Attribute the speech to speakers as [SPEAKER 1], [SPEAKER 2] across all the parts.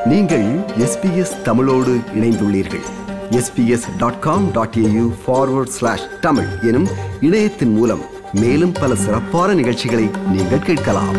[SPEAKER 1] நீங்கள் எஸ்பிஎஸ் தமிழோடு இணைந்துள்ளீர்கள் SBS dot com dot AU forward slash Tamil எனும் இணையத்தின் மூலம் மேலும் பல சிறப்பான நிகழ்ச்சிகளை நீங்கள் கேட்கலாம்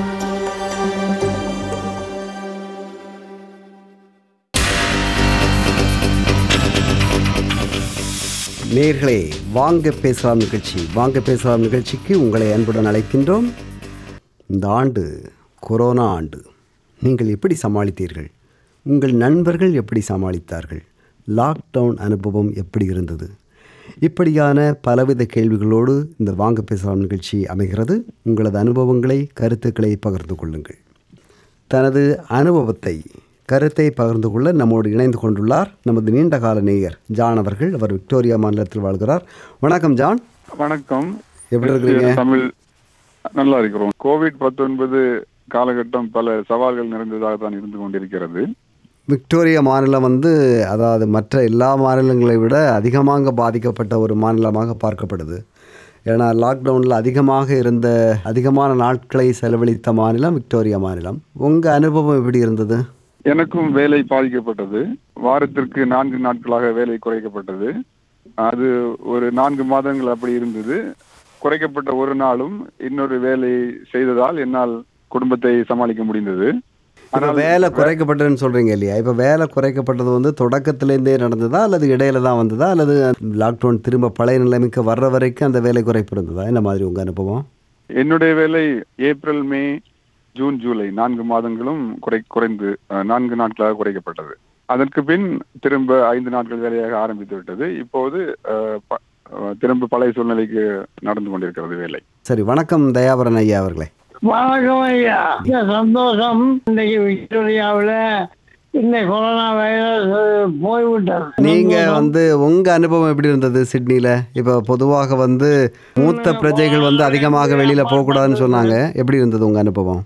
[SPEAKER 1] நேர்களே வாங்க பேசலாம் நிகழ்ச்சி வாங்க பேசலாம் நிகழ்ச்சிக்கு உங்களை அன்புடன் அழைக்கின்றோம் இந்த ஆண்டு கொரோனா ஆண்டு நீங்கள் எப்படி சமாளித்தீர்கள் உங்கள் நண்பர்கள் எப்படி சமாளித்தார்கள் லாக்டவுன் அனுபவம் எப்படி இருந்தது இப்படியான பலவித கேள்விகளோடு இந்த வாங்க பேசலாம் நிகழ்ச்சி அமைகிறது உங்களது அனுபவங்களை கருத்துக்களை பகிர்ந்து கொள்ளுங்கள் தனது அனுபவத்தை கருத்தை பகிர்ந்து கொள்ள நம்மோடு இணைந்து கொண்டுள்ளார் நமது நீண்டகால நேயர் ஜான் அவர்கள் அவர் விக்டோரியா மாநிலத்தில் வாழ்கிறார் வணக்கம் ஜான்
[SPEAKER 2] வணக்கம்
[SPEAKER 1] எப்படி இருக்கிறீங்க?
[SPEAKER 2] தமிழ் நல்லா இருக்கிறோம் கோவிட் பத்தொன்பது காலகட்டம் பல சவால்கள் நிறைந்ததாக தான் இருந்து கொண்டிருக்கிறது
[SPEAKER 1] விக்டோரியா மாநிலம் வந்து அதாவது மற்ற எல்லா மாநிலங்களை விட அதிகமாக பாதிக்கப்பட்ட ஒரு மாநிலமாக பார்க்கப்படுது ஏன்னா லாக்டவுனில் அதிகமாக இருந்த அதிகமான நாட்களை செலவழித்த மாநிலம் விக்டோரியா மாநிலம் உங்கள் அனுபவம் எப்படி இருந்தது
[SPEAKER 2] எனக்கும் வேலை பாதிக்கப்பட்டது வாரத்திற்கு நான்கு நாட்களாக வேலை குறைக்கப்பட்டது அது ஒரு நான்கு மாதங்கள் அப்படி இருந்தது குறைக்கப்பட்ட ஒரு நாளும் இன்னொரு வேலை செய்ததால் என்னால் குடும்பத்தை சமாளிக்க முடிந்தது
[SPEAKER 1] இப்போ வேலை குறைக்கப்பட்டதுன்னு சொல்கிறீங்க இல்லையா இப்போ வேலை குறைக்கப்பட்டது வந்து தொடக்கத்திலேருந்தே நடந்ததா அல்லது இடையில தான் வந்ததா அல்லது லாக்டவுன் திரும்ப பழைய நிலைமைக்கு வர்ற வரைக்கும் அந்த வேலை குறைப்பு இருந்ததா என்ன மாதிரி உங்கள் அனுபவம்
[SPEAKER 2] என்னுடைய வேலை ஏப்ரல் மே ஜூன் ஜூலை நான்கு மாதங்களும் குறை குறைந்து அஹ், நான்கு நாட்களாக குறைக்கப்பட்டது அதற்கு பின் திரும்ப ஐந்து நாட்கள் வேலையாக ஆரம்பித்து விட்டது இப்போது அஹ், ப- அஹ், திரும்ப பழைய சூழ்நிலைக்கு நடந்து கொண்டிருக்கிறது வேலை
[SPEAKER 1] சரி வணக்கம் தயாபரன் ஐயா அவர்களே
[SPEAKER 3] வணக்கம் ஐயா மிக்க சந்தோஷம் இன்னைக்கு விக்டோரியாவில் இந்த கொரோனா வைரஸ் போய்விட்டது
[SPEAKER 1] நீங்க வந்து உங்க அனுபவம் எப்படி இருந்தது சிட்னில இப்போ பொதுவாக வந்து மூத்த பிரஜைகள் வந்து அதிகமாக வெளியில போக கூடாதுன்னு சொன்னாங்க எப்படி இருந்தது உங்க அனுபவம்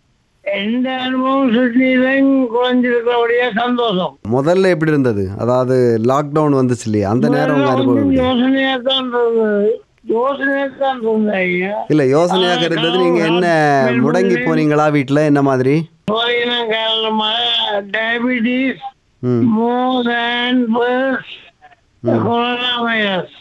[SPEAKER 3] எந்த அனுபவம் சுற்றிலையும் குறைஞ்சிருக்கிறபடியே சந்தோஷம்
[SPEAKER 1] முதல்ல எப்படி இருந்தது அதாவது லாக்டவுன் வந்துச்சு இல்லையா அந்த நேரம் உங்க அனுபவம் எப்படி?
[SPEAKER 3] யோசனையா தான் இருந்தது யோசனையா தான் இருந்தது ஐயா
[SPEAKER 1] இல்ல யோசனையாக இருந்தது நீங்க என்ன முடங்கி போனீங்களா வீட்டுல என்ன மாதிரி
[SPEAKER 3] சுவாதீனம் காரணமாக டயபிட்டிஸ்
[SPEAKER 1] ம்
[SPEAKER 3] மோர் தேன் கொரோனா வைரஸ்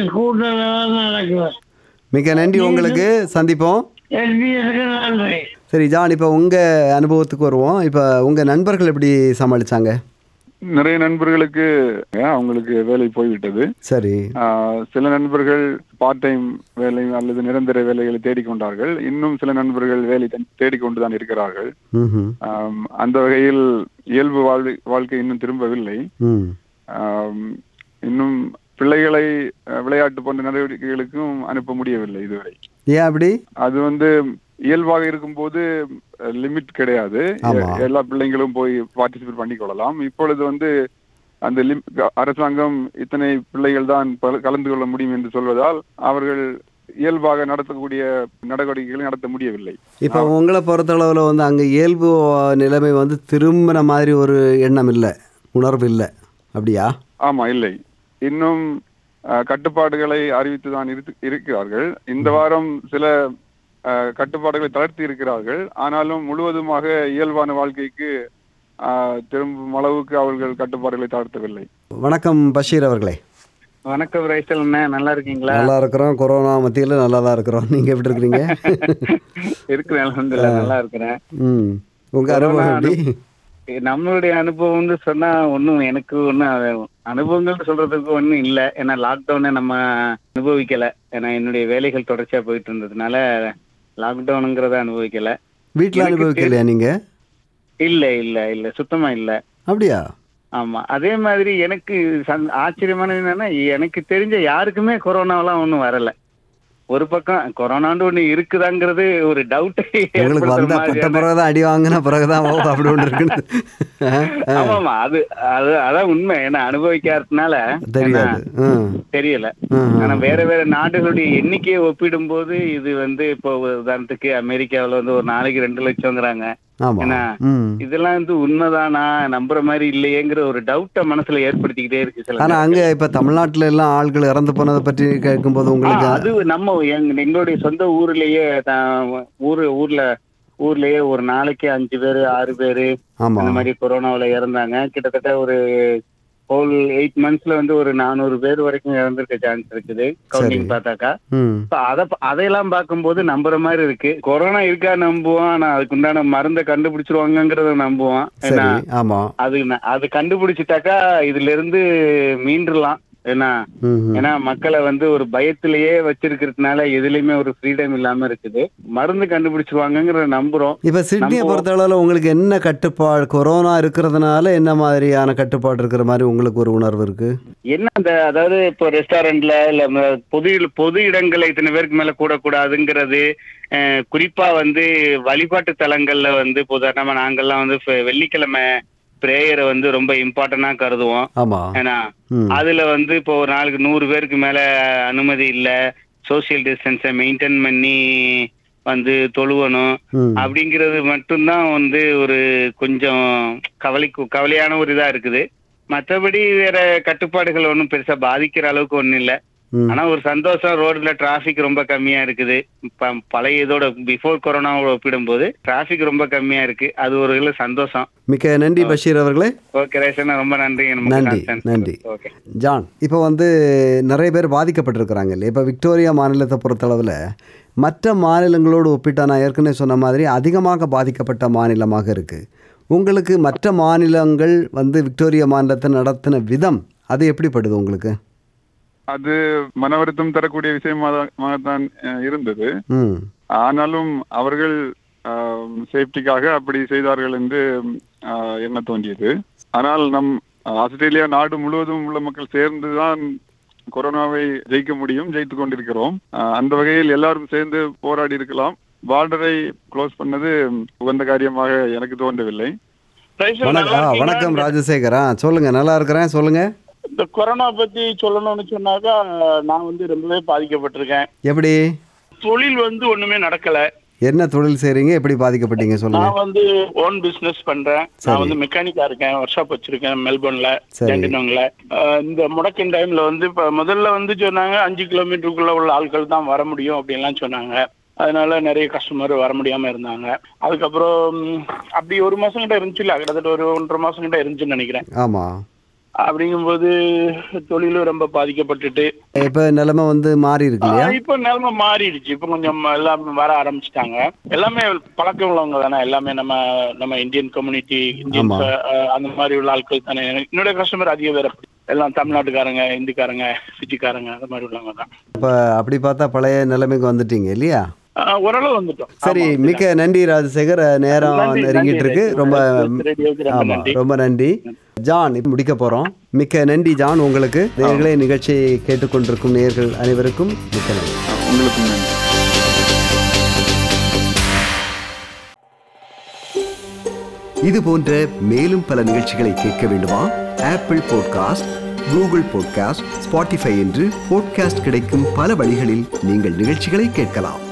[SPEAKER 3] கூட்டம் நடக்குது
[SPEAKER 1] மிக நன்றி உங்களுக்கு சந்திப்போம்
[SPEAKER 3] எஸ்பிஎஸ்க்கு நன்றி
[SPEAKER 1] சரி ஜான் இப்போ உங்க அனுபவத்துக்கு வருவோம் இப்போ உங்க நண்பர்கள் எப்படி சமாளிச்சாங்க
[SPEAKER 2] நிறைய நண்பர்களுக்கு அஹ், அவங்களுக்கு வேலை போய்விட்டது
[SPEAKER 1] சரி
[SPEAKER 2] ஆஹ், சில நண்பர்கள் பார்ட் டைம் வேலை அல்லது நிரந்தர வேலைகளை தேடிக்கொண்டார்கள் இன்னும் சில நண்பர்கள் வேலை தே- தேடிக்கொண்டுதான் இருக்கிறார்கள்
[SPEAKER 1] ம்
[SPEAKER 2] ஆம், அந்த வகையில் இயல்பு வாழ்வை வாழ்க்கை இன்னும் திரும்பவில்லை
[SPEAKER 1] ம்
[SPEAKER 2] ஆம், இன்னும் பிள்ளைகளை அஹ், விளையாட்டு போன்ற நடவடிக்கைகளுக்கும் அனுப்ப முடியவில்லை இதுவரை
[SPEAKER 1] ஏன் அப்படி
[SPEAKER 2] அது வந்து இயல்பாக இருக்கும்போது லிமிட் கிடையாது
[SPEAKER 1] ஆமா.
[SPEAKER 2] எ- எல்லா பிள்ளைங்களும் போய் பார்ட்டிசிபேட் பண்ணி கொள்ளலாம் இப்பொழுது வந்து அந்த lim- அரசாங்கம் இத்தனை பிள்ளைகள் தான் பல- கலந்து கொள்ள முடியும் என்று சொல்வதால் அவர்கள் இயல்பாக நடத்தக்கூடிய நடவடிக்கைகளை நடத்த முடியவில்லை
[SPEAKER 1] இப்போ உங்களை பொறுத்தளவில் வந்து அங்கே இயல்பு நிலைமை வந்து திரும்பின மாதிரி ஒரு எண்ணம் இல்லை உணர்வு இல்லை அப்படியா
[SPEAKER 2] ஆமா இல்லை இன்னும் அஹ், கட்டுப்பாடுகளை அறிவித்து தான் இருக்கு- இருக்கிறார்கள் இந்த வாரம் சில அஹ், கட்டுப்பாடுகளை தளர்த்தி இருக்கிறார்கள் ஆனாலும் முழுவதுமாக இயல்பான வாழ்க்கைக்கு அஹ், திரும்பும் அளவுக்கு அவர்கள் கட்டுப்பாடுகளை தளர்த்தவில்லை
[SPEAKER 1] வணக்கம் பஷீர் அவர்களே
[SPEAKER 4] வணக்கம் ரைசல் அண்ணா நல்லா இருக்கீங்களா
[SPEAKER 1] நல்லா இருக்கிறோம் கொரோனா மத்தியில் நல்லா தான் இருக்கிறோம் நீங்கள் எப்படி இருக்கிறீங்க
[SPEAKER 4] இருக்கிறேன் அல்ஹம்துலில்லாஹ் நல்லா இருக்கிறேன்
[SPEAKER 1] ம் உங்கள் அனுபவம் எப்படி
[SPEAKER 4] நம்மளுடைய அனுபவம் வந்து சொன்னா ஒன்றும் எனக்கு ஒன்றும் அனுபவங்கள் சொல்றதுக்கு ஒன்றும் இல்லை ஏன்னா லாக்டவுனை நம்ம அனுபவிக்கல ஏன்னா என்னுடைய வேலைகள் தொடர்ச்சியா போயிட்டு இருந்ததுனால லாக்டவுனுங்கிறத அனுபவிக்கல
[SPEAKER 1] வீட்டில்
[SPEAKER 4] எனக்கு
[SPEAKER 1] அனுபவிக்கலையா நீங்கள்
[SPEAKER 4] இல்ல இல்ல இல்ல சுத்தமா இல்ல
[SPEAKER 1] அப்படியா
[SPEAKER 4] ஆமா அதே மாதிரி எனக்கு சந்- ஆச்சரியமானது என்னன்னா எனக்கு தெரிஞ்ச யாருக்குமே கொரோனாவெல்லாம் ஒன்றும் வரல ஒரு பக்கம் கொரோனான்னு ஒண்ணு இருக்குதாங்கிறது ஒரு டவுட்
[SPEAKER 1] உங்களுக்கு வந்த பட்ட பிறகு தான் அடி வாங்கின பிறகு தான் ஓ அப்படி ஒன்று இருக்குன்னு ஆ, ஆ,
[SPEAKER 4] ஆமாமா அது அது அதான் உண்மை ஏன்னா அனுபவிக்காததுனால
[SPEAKER 1] தெரியாது ம்
[SPEAKER 4] தெரியல
[SPEAKER 1] ம்,
[SPEAKER 4] ஆனா வேற வேற நாடுகளுடைய எண்ணிக்கையை ஒப்பிடும்போது இது வந்து இப்போ உதாரணத்துக்கு அமெரிக்காவுல வந்து ஒரு நாளைக்கு ரெண்டு லட்சம்ங்கிறாங்க
[SPEAKER 1] ஆமாம்
[SPEAKER 4] என்ன?
[SPEAKER 1] ம்
[SPEAKER 4] இதெல்லாம் வந்து உண்மைதானா நம்புற மாதிரி இல்லையேங்கிற ஒரு டவுட்டை மனசுல ஏற்படுத்திக்கிட்டே இருக்கு சில
[SPEAKER 1] ஆனா அங்க இப்ப தமிழ்நாட்டுல எல்லாம் ஆட்கள் இறந்து போனதை பற்றி கேட்கும்போது
[SPEAKER 4] ஆ,
[SPEAKER 1] உங்களுக்கு
[SPEAKER 4] அது நம்ம எங்க- எங்களுடைய சொந்த ஊர்லயே தான் ஊரு ஊர்ல ஊர்லயே ஒரு நாளைக்கு அஞ்சு பேரு ஆறு பேரு
[SPEAKER 1] ஆமா
[SPEAKER 4] அந்த மாதிரி கொரோனாவுல இறந்தாங்க கிட்டத்தட்ட ஒரு ஹோல் எயிட் மந்த்ஸ்ல வந்து ஒரு நானூறு பேர் வரைக்கும் இறந்திருக்க சான்ஸ் இருக்குது கவுண்டிங் பார்த்தாக்கா
[SPEAKER 1] ம்
[SPEAKER 4] இப்ப அத அதையெல்லாம் பார்க்கும்போது நம்புற மாதிரி இருக்கு கொரோனா இருக்கா நம்புவோம் ஆனா அதுக்கு உண்டான மருந்தை கண்டுபிடிச்சிருவாங்கங்கிறத நம்புவோம் ஏன்னா
[SPEAKER 1] சரி ஆமா
[SPEAKER 4] அது ந- அது கண்டுபிடிச்சிட்டாக்கா இதுல இருந்து மீண்டுலாம் ஏன்னா
[SPEAKER 1] ம் ம்.
[SPEAKER 4] ஏன்னா மக்களை வந்து ஒரு பயத்திலேயே வச்சிருக்கிறதுனால எதுலயுமே ஒரு ஃப்ரீடம் இல்லாம இருக்குது மருந்து கண்டுபிடிச்சிருவாங்கங்கிறத நம்புறோம்
[SPEAKER 1] இப்ப சிட்னியை
[SPEAKER 4] நம்ம-
[SPEAKER 1] பொறுத்தளவில் உங்களுக்கு என்ன கட்டுப்பாடு கொரோனா இருக்கிறதுனால என்ன மாதிரியான கட்டுப்பாடு இருக்கிற மாதிரி உங்களுக்கு ஒரு உணர்வு இருக்கு
[SPEAKER 4] என்ன அந்த அதாவது இப்போ ரெஸ்டாரண்ட்ல இல்ல ம- பொது பொது இடங்கள்ல இத்தனை பேருக்கு மேல கூடக்கூடாதுங்கிறது அஹ், குறிப்பா வந்து வழிபாட்டு தலங்கள்ல வந்து இப்போ உதாரணமா நாங்கெல்லாம் வந்து இப்ப வெள்ளிக்கிழமை பிரேயரை வந்து ரொம்ப இம்பார்ட்டண்டா கருதுவோம்
[SPEAKER 1] ஆமா
[SPEAKER 4] ஏன்னா
[SPEAKER 1] ம்
[SPEAKER 4] அதுல வந்து இப்போ ஒரு நாளுக்கு நூறு பேருக்கு மேல அனுமதி இல்ல சோசியல் டிஸ்டன்ஸை மெயின்டைன் பண்ணி வந்து தொழுவணும்
[SPEAKER 1] ம்
[SPEAKER 4] அப்படிங்கிறது மட்டும்தான் வந்து ஒரு கொஞ்சம் கவலைக்கு கவலையான ஒரு இதா இருக்குது மற்றபடி வேற கட்டுப்பாடுகள் ஒன்றும் பெருசா பாதிக்கிற அளவுக்கு ஒன்றும் இல்லை
[SPEAKER 1] ம்
[SPEAKER 4] ஆனா ஒரு சந்தோஷம் ரோட்ல டிராபிக் ரொம்ப கம்மியா இருக்குது ப- பழைய இதோட பிஃபோர் கொரோனாவோட ஒப்பிடும்போது டிராபிக் ரொம்ப கம்மியா இருக்கு அது ஒரு இதுல சந்தோஷம்
[SPEAKER 1] மிக்க நன்றி பஷீர் அவர்களே
[SPEAKER 4] ஓகே ரேஷன் ரொம்ப நன்றி நமக்கு
[SPEAKER 1] நன்றி,
[SPEAKER 4] consent.
[SPEAKER 1] நன்றி.
[SPEAKER 4] ஓகே
[SPEAKER 1] ஜான் இப்போ வந்து நிறைய பேர் பாதிக்கப்பட்டிருக்கிறாங்க இல்லையா இப்போ விக்டோரியா மாநிலத்தை பொறுத்தளவில் மற்ற மாநிலங்களோடு ஒப்பிட்டா நான் ஏற்கனவே சொன்ன மாதிரி அதிகமாக பாதிக்கப்பட்ட மாநிலமாக இருக்குது உங்களுக்கு மற்ற மாநிலங்கள் வந்து விக்டோரியா மாநிலத்தை நடத்தின விதம் அது எப்படிப்படுது உங்களுக்கு
[SPEAKER 2] அது மன வருத்தம் தரக்கூடிய விஷயமாகத்தான் அஹ், இருந்தது
[SPEAKER 1] ம்
[SPEAKER 2] ஆனாலும் அவர்கள் சேஃப்டிக்காக அப்படி செய்தார்கள் என்று ஆஹ், எண்ண தோன்றியது ஆனால் நம் ஆஸ்திரேலியா நாடு முழுவதும் உள்ள மக்கள் சேர்ந்துதான் கொரோனாவை ஜெயிக்க முடியும் ஜெயித்து கொண்டிருக்கிறோம் ஆஹ், அந்த வகையில் எல்லாரும் சேர்ந்து போராடி இருக்கலாம் பார்டரை க்ளோஸ் பண்ணது உகந்த காரியமாக எனக்கு தோன்றவில்லை
[SPEAKER 1] வணக்கம் ஆ, வணக்கம் ராஜசேகர் ஆ சொல்லுங்க நல்லா இருக்கிறேன் சொல்லுங்க
[SPEAKER 5] இந்த கொரோனா பத்தி சொல்லணும்னு சொன்னாக்கா நான் வந்து ரொம்பவே பாதிக்கப்பட்டிருக்கேன்
[SPEAKER 1] எப்படி
[SPEAKER 5] தொழில் வந்து ஒண்ணுமே நடக்கல
[SPEAKER 1] என்ன தொழில் செய்றீங்க எப்படி பாதிக்கப்பட்டீங்க சொல்லுங்க
[SPEAKER 5] நான் வந்து ஓன் பிசினஸ் பண்றேன் நான் வந்து மெக்கானிக்கா இருக்கேன் ஒர்க் ஷாப் வச்சிருக்கேன் மெல்போர்ன்ல
[SPEAKER 1] சரி.
[SPEAKER 5] டெண்டினோங்ல இந்த முடக்கின் டைம்ல வந்து இப்ப முதல்ல வந்து சொன்னாங்க அஞ்சு கிலோமீட்டருக்குள்ள உள்ள ஆட்கள் தான் வர முடியும் அப்படின்லாம் சொன்னாங்க அதனால நிறைய கஸ்டமர் வர முடியாம இருந்தாங்க அதுக்கப்புறம் ம், அப்படி ஒரு மாசம் கிட்ட இருந்துச்சு இல்ல கிட்டத்தட்ட ஒரு ஒன்றரை மாசம் கிட்ட இருந்துச்சுன்னு நினைக்கிறேன்
[SPEAKER 1] ஆமா
[SPEAKER 5] அப்படிங்கும்போது தொழிலும் ரொம்ப பாதிக்கப்பட்டுட்டு
[SPEAKER 1] இப்போ நிலைமை வந்து மாறி இருக்கு இல்லையா
[SPEAKER 5] ஆஹ் இப்ப நிலைமை மாறிடுச்சு இப்ப கொஞ்சம் எல்லாம் வர ஆரம்பிச்சிட்டாங்க எல்லாமே பழக்கம் உள்ளவங்க தானே எல்லாமே நம்ம நம்ம இந்தியன் கம்யூனிட்டி இந்தியன்ஸ்
[SPEAKER 1] ஆமா.
[SPEAKER 5] அந்த மாதிரி உள்ள ஆட்கள் தானே என்னுடைய கஸ்டமர் அதிக பேர் அப்படி எல்லாம் தமிழ்நாட்டுக்காரங்க இந்திக்காரங்க பிஜிக்காரங்க அந்த மாதிரி உள்ளவங்க தான்
[SPEAKER 1] இப்போ அப்படி பார்த்தா பழைய நிலைமைக்கு வந்துட்டீங்க இல்லையா
[SPEAKER 5] ஆஹ் ஓரளவு வந்துட்டோம்
[SPEAKER 1] சரி
[SPEAKER 5] ஆமா.
[SPEAKER 1] மிக்க நன்றி ராஜசேகர் நேரம்
[SPEAKER 5] நன்றி,
[SPEAKER 1] நெருங்கிட்டு இருக்கு
[SPEAKER 5] நன்றி.
[SPEAKER 1] ரொம்ப
[SPEAKER 5] ரேடியோவுக்கு ரொம்ப
[SPEAKER 1] ஆமா
[SPEAKER 5] நன்றி.
[SPEAKER 1] ரொம்ப நன்றி ஜான் இப்ப முடிக்க போறோம் மிக்க நன்றி ஜான் உங்களுக்கு நேர்களே நிகழ்ச்சியை கேட்டுக்கொண்டிருக்கும் நேர்கள் அனைவருக்கும் மிக்க நன்றி
[SPEAKER 2] உங்களுக்கும் நன்றி
[SPEAKER 1] இது போன்ற மேலும் பல நிகழ்ச்சிகளை கேட்க வேண்டுமா Apple podcast Google podcast Spotify என்று பாட்காஸ்ட் கிடைக்கும் பல வழிகளில் நீங்கள் நிகழ்ச்சிகளை கேட்கலாம்